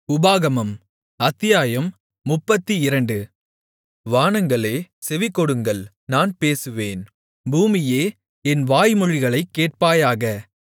உபாகமம் அத்தியாயம் முப்பத்திரண்டு வானங்களே செவிகொடுங்கள் நான் பேசுவேன் பூமியே என் வாய்மொழிகளைக் கேட்பாயாக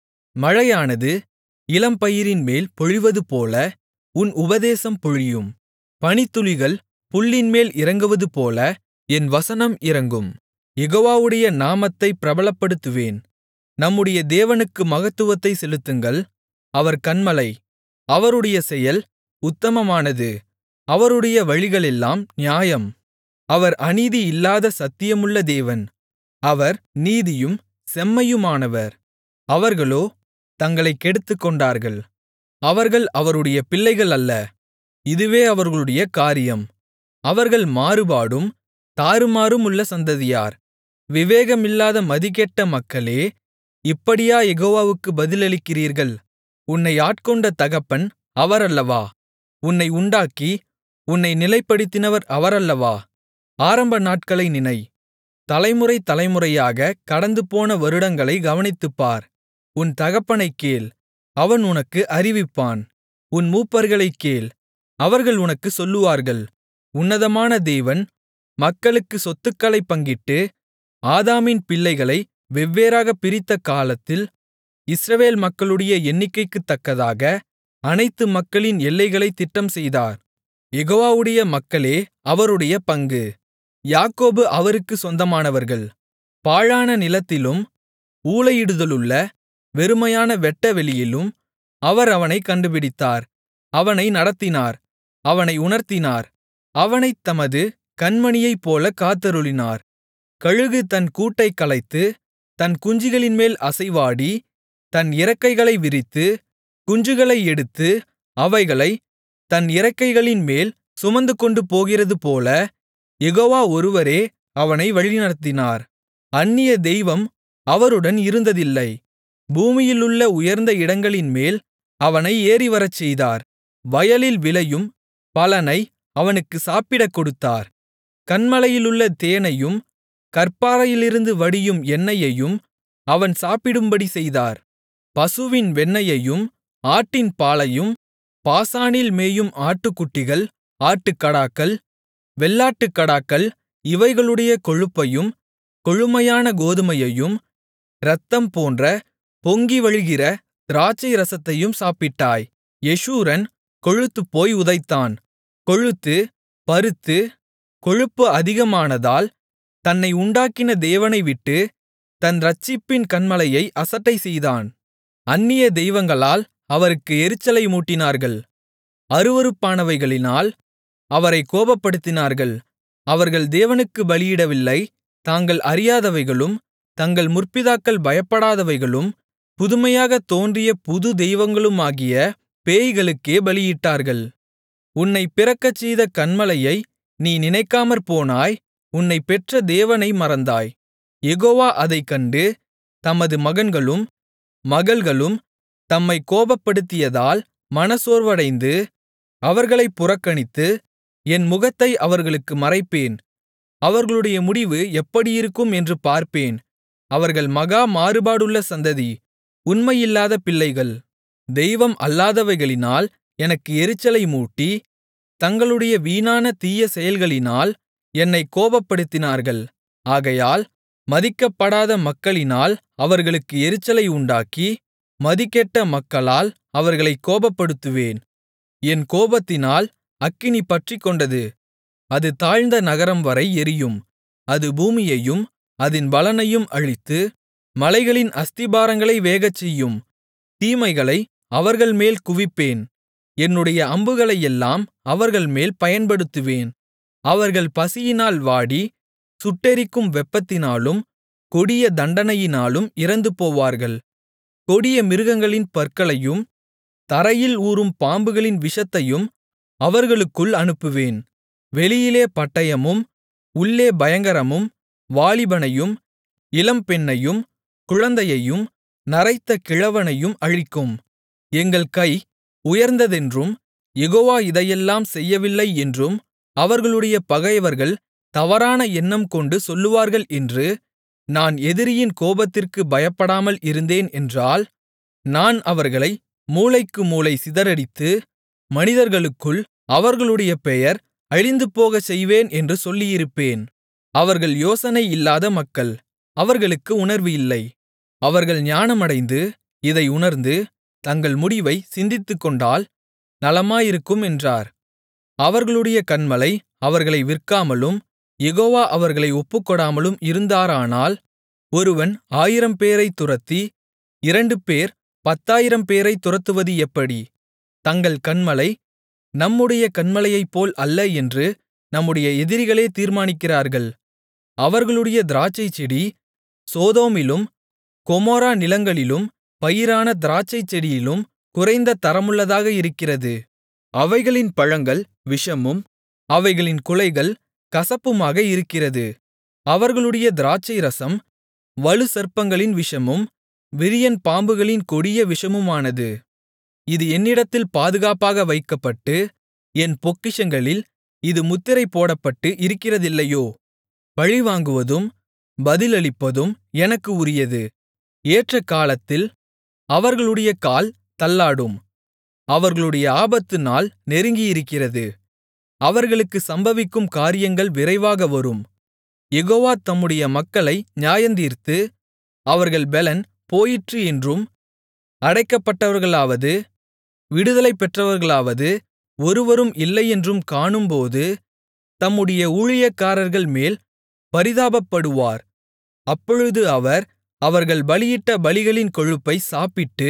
மழையானது இளம்பயிரின்மேல் பொழிவதுபோல உன் உபதேசம் பொழியும் பனித்துளிகள் புல்லின்மேல் இறங்குவதுபோல என் வசனம் இறங்கும் யெகோவாவுடைய நாமத்தைப் பிரபலப்படுத்துவேன் நம்முடைய தேவனுக்கு மகத்துவத்தைச் செலுத்துங்கள் அவர் கன்மலை அவருடைய செயல் உத்தமமானது அவருடைய வழிகளெல்லாம் நியாயம் அவர் அநீதி இல்லாத சத்தியமுள்ள தேவன் அவர் நீதியும் செம்மையுமானவர் அவர்களோ தங்களைக் கெடுத்துக்கொண்டார்கள் அவர்கள் அவருடைய பிள்ளைகள் அல்ல இதுவே அவர்களுடைய காரியம் அவர்கள் மாறுபாடும் தாறுமாறுமுள்ள சந்ததியார் விவேகமில்லாத மதிகெட்ட மக்களே இப்படியா யெகோவாவுக்கு பதிலளிக்கிறீர்கள் உன்னை ஆட்கொண்ட தகப்பன் அவரல்லவா உன்னை உண்டாக்கி உன்னை நிலைப்படுத்தினவர் அவரல்லவா ஆரம்ப நாட்களை நினை தலைமுறை தலைமுறையாகக் கடந்துபோன வருடங்களைக் கவனித்துப்பார் உன் தகப்பனைக் கேள் அவன் உனக்கு அறிவிப்பான் உன் மூப்பர்களைக் கேள் அவர்கள் உனக்குச் சொல்லுவார்கள் உன்னதமான தேவன் மக்களுக்குச் சொத்துக்களைப் பங்கிட்டு ஆதாமின் பிள்ளைகளை வெவ்வேறாகப் பிரித்த காலத்தில் இஸ்ரவேல் மக்களுடைய எண்ணிக்கைக்குத்தக்கதாக அனைத்து மக்களின் எல்லைகளைத் திட்டம்செய்தார் யெகோவாவுடைய மக்களே அவருடைய பங்கு யாக்கோபு அவருக்குச் சொந்தமானவர்கள் பாழான நிலத்திலும் ஊளையிடுதலுள்ள வெறுமையான வெட்டவெளியிலும் அவர் அவனைக் கண்டுபிடித்தார் அவனை நடத்தினார் அவனை உணர்த்தினார் அவனைத் தமது கண்மணியைப்போலக் காத்தருளினார் கழுகு தன் கூட்டைக் கலைத்து தன் குஞ்சுகளின்மேல் அசைவாடி தன் இறக்கைகளை விரித்து குஞ்சுகளை எடுத்து அவைகளைத் தன் இறக்கைகளின்மேல் சுமந்துகொண்டு போகிறதுபோல யெகோவா ஒருவரே அவனை வழிநடத்தினார் அந்நிய தெய்வம் அவருடன் இருந்ததில்லை பூமியிலுள்ள உயர்ந்த இடங்களின்மேல் அவனை ஏறிவரச்செய்தார் வயலில் விளையும் பலனை அவனுக்கு சாப்பிடக் கொடுத்தார் கன்மலையிலுள்ள தேனையும் கற்பாறையிலிருந்து வடியும் எண்ணெயையும் அவன் சாப்பிடும்படி செய்தார் பசுவின் வெண்ணெயையும் ஆட்டின் பாலையும் பாசானில் மேயும் ஆட்டுக்குட்டிகள் ஆட்டுக்கடாக்கள் வெள்ளாட்டுக்கடாக்கள் இவைகளுடைய கொழுப்பையும் கொழுமையான கோதுமையையும் இரத்தம் போன்ற பொங்கி வழிகிற திராட்சை ரசத்தையும் சாப்பிட்டாய் யெஷூரன் கொழுத்துப்போய் உதைத்தான் கொழுத்து பருத்து கொழுப்பு அதிகமானதால் தன்னை உண்டாக்கின தேவனை விட்டு தன் இரட்சிப்பின் கன்மலையை அசட்டை செய்தான் அந்நிய தெய்வங்களால் அவருக்கு எரிச்சலை மூட்டினார்கள் அருவருப்பானவைகளினால் அவரைக் கோபப்படுத்தினார்கள் அவர்கள் தேவனுக்குப் பலியிடவில்லை தாங்கள் அறியாதவைகளும் தங்கள் முற்பிதாக்கள் பயப்படாதவைகளும் புதுமையாகத் தோன்றிய புது தெய்வங்களுமாகிய பேய்களுக்கே பலியிட்டார்கள் உன்னைப் பிறக்கச்செய்த கன்மலையை நீ நினைக்காமற்போனாய் உன்னைப் பெற்ற தேவனை மறந்தாய் யெகோவா அதைக் கண்டு தமது மகன்களும் மகள்களும் தம்மைக் கோபப்படுத்தியதால் மனசோர்வடைந்து அவர்களைப் புறக்கணித்து என் முகத்தை அவர்களுக்கு மறைப்பேன் அவர்களுடைய முடிவு எப்படியிருக்கும் என்று பார்ப்பேன் அவர்கள் மகா மாறுபாடுள்ள சந்ததி உண்மையில்லாத பிள்ளைகள் தெய்வம் அல்லாதவைகளினால் எனக்கு எரிச்சலை மூட்டி தங்களுடைய வீணான தீய செயல்களினால் என்னைக் கோபப்படுத்தினார்கள் ஆகையால் மதிக்கப்படாத மக்களினால் அவர்களுக்கு எரிச்சலை உண்டாக்கி மதிகெட்ட மக்களால் அவர்களைக் கோபப்படுத்துவேன் என் கோபத்தினால் அக்கினி பற்றிக்கொண்டது அது தாழ்ந்த நகரம்வரை எரியும் அது பூமியையும் அதின் பலனையும் அழித்து மலைகளின் அஸ்திபாரங்களை வேகச்செய்யும் தீமைகளை அவர்கள்மேல் குவிப்பேன் என்னுடைய அம்புகளையெல்லாம் அவர்கள்மேல் பயன்படுத்துவேன் அவர்கள் பசியினால் வாடி சுட்டெரிக்கும் வெப்பத்தினாலும் கொடிய தண்டனையினாலும் இறந்துபோவார்கள் கொடிய மிருகங்களின் பற்களையும் தரையில் ஊரும் பாம்புகளின் விஷத்தையும் அவர்களுக்குள் அனுப்புவேன் வெளியிலே பட்டயமும் உள்ளே பயங்கரமும் வாலிபனையும் இளம்பெண்ணையும் குழந்தையையும் நரைத்த கிழவனையும் அழிக்கும் எங்கள் கை உயர்ந்ததென்றும் யெகோவா இதையெல்லாம் செய்யவில்லை என்றும் அவர்களுடைய பகைவர்கள் தவறான எண்ணம் கொண்டு சொல்லுவார்கள் என்று நான் எதிரியின் கோபத்திற்குப் பயப்படாமல் இருந்தேன் என்றால் நான் அவர்களை மூலைக்கு மூலை சிதறடித்து மனிதர்களுக்குள் அவர்களுடைய பெயர் அழிந்துபோகச் செய்வேன் என்று சொல்லியிருப்பேன் அவர்கள் யோசனை இல்லாத மக்கள் அவர்களுக்கு உணர்வு இல்லை அவர்கள் ஞானமடைந்து இதை உணர்ந்து தங்கள் முடிவை சிந்தித்துக்கொண்டால் நலமாயிருக்கும் என்றார் அவர்களுடைய கன்மலை அவர்களை விற்காமலும் யெகோவா அவர்களை ஒப்புக்கொடாமலும் இருந்தாரானால் ஒருவன் ஆயிரம்பேரைத் துரத்தி இரண்டுபேர் பத்தாயிரம்பேரைத் துரத்துவது எப்படி தங்கள் கன்மலை நம்முடைய கன்மலையைப்போல் அல்ல என்று நம்முடைய எதிரிகளே தீர்மானிக்கிறார்கள் அவர்களுடைய திராட்சைச்செடி சோதோமிலும் கொமோரா நிலங்களிலும் பயிரான திராட்சைச்செடியிலும் குறைந்த தரமுள்ளதாக இருக்கிறது அவைகளின் பழங்கள் விஷமும் அவைகளின் குலைகள் கசப்புமாக இருக்கிறது அவர்களுடைய திராட்சைரசம் வலுசர்ப்பங்களின் விஷமும் விரியன் பாம்புகளின் கொடிய விஷமுமானது இது என்னிடத்தில் பாதுகாப்பாக வைக்கப்பட்டு என் பொக்கிஷங்களில் இது முத்திரை போடப்பட்டு இருக்கிறதில்லையோ பழிவாங்குவதும் பதிலளிப்பதும் எனக்கு உரியது ஏற்ற காலத்தில் அவர்களுடைய கால் தள்ளாடும் அவர்களுடைய ஆபத்து நாள் நெருங்கியிருக்கிறது அவர்களுக்கு சம்பவிக்கும் காரியங்கள் விரைவாக வரும் யெகோவா தம்முடைய மக்களை நியாயந்தீர்த்து அவர்கள் பெலன் போயிற்று என்றும் அடைக்கப்பட்டவர்களாவது விடுதலை பெற்றவர்களாவது ஒருவரும் இல்லையென்றும் காணும்போது தம்முடைய ஊழியக்காரர்கள் மேல் பரிதாபப்படுவார் அப்பொழுது அவர் அவர்கள் பலியிட்ட பலிகளின் கொழுப்பை சாப்பிட்டு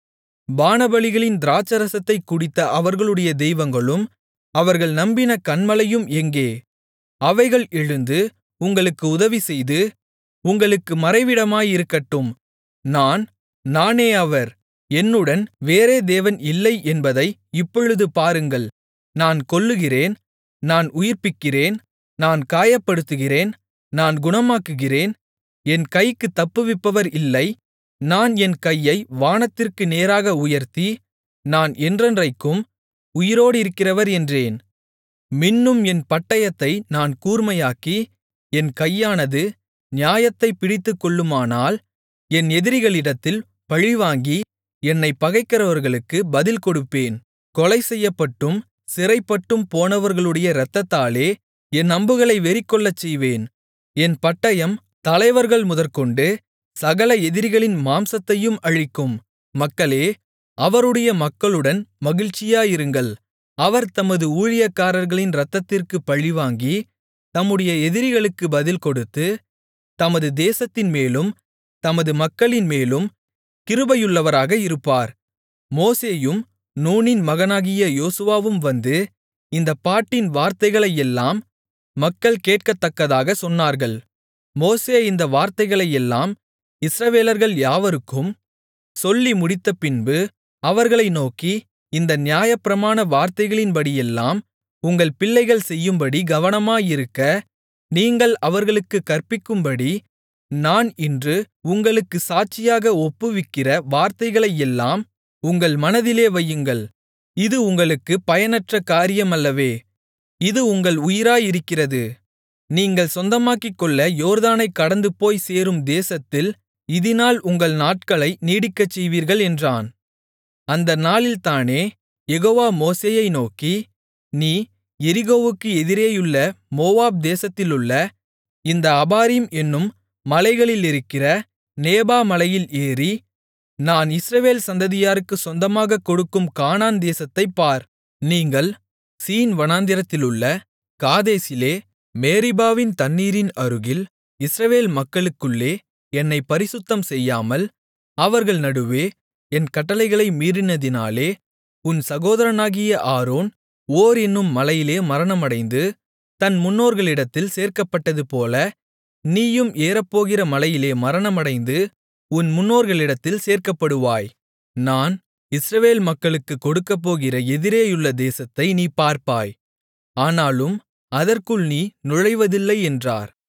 பானபலிகளின் திராட்சரசத்தைக் குடித்த அவர்களுடைய தெய்வங்களும் அவர்கள் நம்பின கன்மலையும் எங்கே அவைகள் எழுந்து உங்களுக்கு உதவிசெய்து உங்களுக்கு மறைவிடமாயிருக்கட்டும் நான் நானே அவர் என்னுடன் வேறே தேவன் இல்லை என்பதை இப்பொழுது பாருங்கள் நான் கொல்லுகிறேன் நான் உயிர்ப்பிக்கிறேன் நான் காயப்படுத்துகிறேன் நான் குணமாக்குகிறேன் என் கைக்குத் தப்புவிப்பவர் இல்லை நான் என் கையை வானத்திற்கு நேராக உயர்த்தி நான் என்றென்றைக்கும் உயிரோடிருக்கிறவர் என்றேன் மின்னும் என் பட்டயத்தை நான் கூர்மையாக்கி என் கையானது நியாயத்தைப் பிடித்துக்கொள்ளுமானால் என் எதிரிகளிடத்தில் பழிவாங்கி என்னைப் பகைக்கிறவர்களுக்கு பதில் கொடுப்பேன் கொலை செய்யப்பட்டும் சிறைப்பட்டும் போனவர்களுடைய இரத்தத்தாலே என் அம்புகளை வெறிகொள்ளச் செய்வேன் என் பட்டயம் தலைவர்கள் முதற்கொண்டு சகல எதிரிகளின் மாம்சத்தையும் அழிக்கும் மக்களே அவருடைய மக்களுடன் மகிழ்ச்சியாயிருங்கள் அவர் தமது ஊழியக்காரர்களின் இரத்தத்திற்குப் பழிவாங்கி தம்முடைய எதிரிகளுக்கு பதில் கொடுத்து தமது தேசத்தின்மேலும் தமது மக்களின்மேலும் கிருபையுள்ளவராக இருப்பார் மோசேயும் நூனின் மகனாகிய யோசுவாவும் வந்து இந்தப் பாட்டின் வார்த்தைகளையெல்லாம் மக்கள் கேட்கத்தக்கதாகச் சொன்னார்கள் மோசே இந்த வார்த்தைகளையெல்லாம் இஸ்ரவேலர்கள் யாவருக்கும் சொல்லி முடித்தபின்பு அவர்களை நோக்கி இந்த நியாயப்பிரமாண வார்த்தைகளின்படியெல்லாம் உங்கள் பிள்ளைகள் செய்யும்படி கவனமாயிருக்க நீங்கள் அவர்களுக்குக் கற்பிக்கும்படி நான் இன்று உங்களுக்குச் சாட்சியாக ஒப்புவிக்கிற வார்த்தைகளையெல்லாம் உங்கள் மனதிலே வையுங்கள் இது உங்களுக்குப் பயனற்ற காரியமல்லவே இது உங்கள் உயிராயிருக்கிறது நீங்கள் சொந்தமாக்கிக்கொள்ள யோர்தானைக் கடந்துபோய்ச் சேரும் தேசத்தில் இதினால் உங்கள் நாட்களை நீடிக்கச்செய்வீர்கள் என்றான் அந்த நாளில்தானே யெகோவா மோசேயை நோக்கி நீ எரிகோவுக்கு எதிரேயுள்ள மோவாப் தேசத்திலுள்ள இந்த அபாரீம் என்னும் மலைகளிலிருக்கிற நேபா மலையில் ஏறி நான் இஸ்ரவேல் சந்ததியாருக்குச் சொந்தமாகக் கொடுக்கும் கானான் தேசத்தைப் பார் நீங்கள் சீன் வனாந்திரத்திலுள்ள காதேசிலே மேரிபாவின் தண்ணீரின் அருகில் இஸ்ரவேல் மக்களுக்குள்ளே என்னைப் பரிசுத்தம் செய்யாமல் அவர்கள் நடுவே என் கட்டளைகளை மீறினதினாலே உன் சகோதரனாகிய ஆரோன் ஓர் என்னும் மலையிலே மரணமடைந்து தன் முன்னோர்களிடத்தில் சேர்க்கப்பட்டதுபோல நீயும் ஏறப்போகிற மலையிலே மரணமடைந்து உன் முன்னோர்களிடத்தில் சேர்க்கப்படுவாய் நான் இஸ்ரவேல் மக்களுக்குக் கொடுக்கப்போகிற எதிரேயுள்ள தேசத்தை நீ பார்ப்பாய் ஆனாலும் அதற்குள் நீ நுழைவதில்லை என்றார்